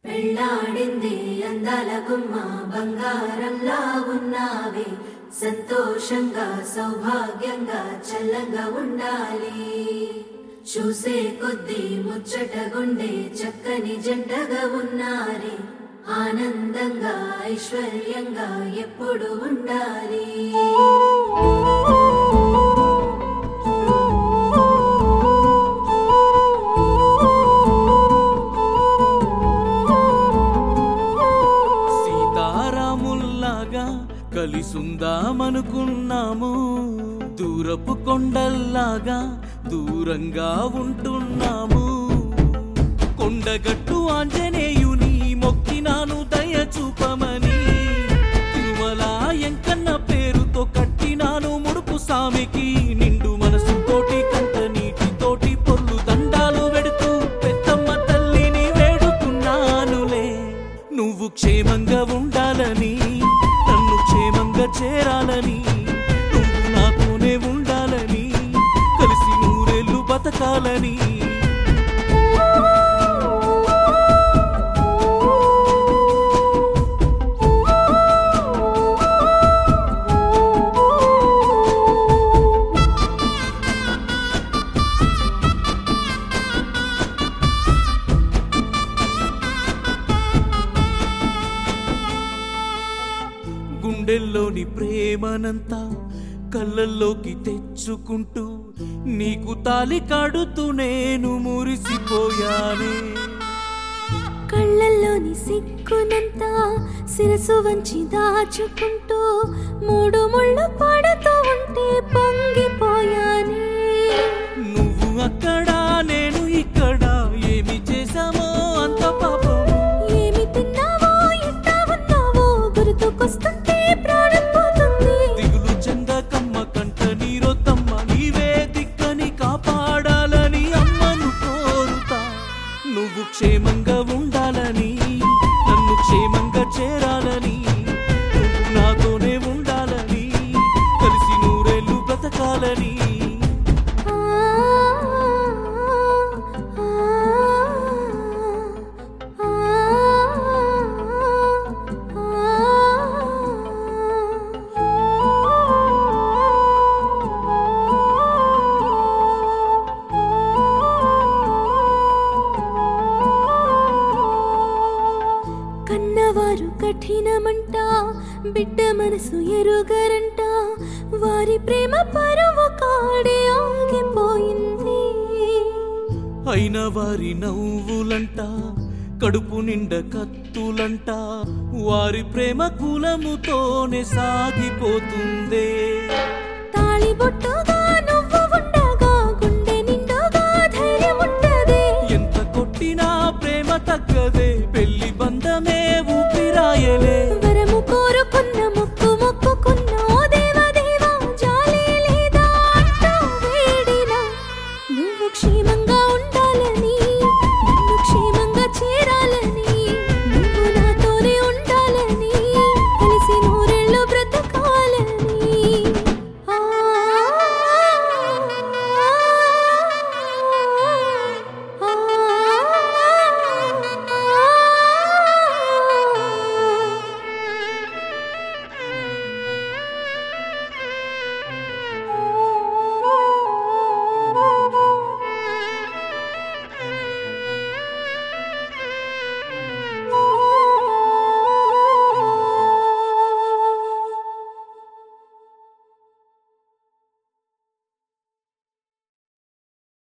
పెళ్ళాడింది అందాల గుమ్మ బంగారంలా ఉన్నావే సంతోషంగా సౌభాగ్యంగా చల్లంగా ఉండాలి చూసే కొద్దీ ముచ్చటగుండే చక్కని జంటగా ఉన్నారే ఆనందంగా ఐశ్వర్యంగా ఎప్పుడు ఉండాలి సీతారాముల్లాగా కలిసుందామనుకున్నాము దూరపు కొండల్లాగా దూరంగా ఉంటున్నాము కొండగట్టు ఆంజనేయుని మొక్కినాను దయ చూపమని తిరుమల ఎంకన్న పేరుతో కట్టినాను ముడుపు సామికి నిండు మనసు తోటి కంట నీటితోటి పొర్లు దండాలు వెడుతూ పెద్దమ్మ తల్లిని వేడుకున్నానులే నువ్వు క్షేమంగా ఉండాలని నన్ను క్షేమంగా చేరాలని నువ్వు నాతోనే ఉండాలని కలిసి నూరేళ్ళు బతకాలని గుండెల్లోని ప్రేమనంతా కళ్ళల్లోకి తెచ్చుకుంటూ నీకు తాలి కడుతూ నేను మురిసిపోయానే కళ్ళల్లోని సిగ్గునంతా శిరసు వంచి దాచుకుంటూ మూడు ముళ్ళు పడుతూ ఉంటే పొంగిపోయానే నువ్వు అక్కడ నేను ఇక్కడ ఏమి చేశామో అంత పాపం ఏమి తిన్నావో ఎట్టా ఉన్నావో గుర్తుకొస్తుంటే ప్రాణం పోతుంది దిగులు చెందకమ్మ కంట నీరొద్దమ్మ నీవే దిక్కని కాపాడాలని అమ్మను కోరుతా నువ్వు క్షేమంగా ఉండాలని నన్ను క్షేమంగా చేరాలని నువ్వు నాతోనే ఉండాలని కలిసి నూరేళ్ళు బ్రతకాలని ఆ, ఆ, కన్నవారు కఠినమంట బిడ్డ మనసు ఎరుగరంట వారి ప్రేమ పరువు కాడే ఆగిపోయింది అయిన వారి నవ్వులంట కడుపు నిండ కత్తులంట వారి ప్రేమ కులముతోనే సాగిపోతుందే తాళి బొట్టుగా నువ్వు ఉండగా గుండె నిండుగా ధైర్యం ఉంటదే ఎంత కొట్టినా ప్రేమ తగ్గదే పెళ్లి బంధమే ఊపిరాయలే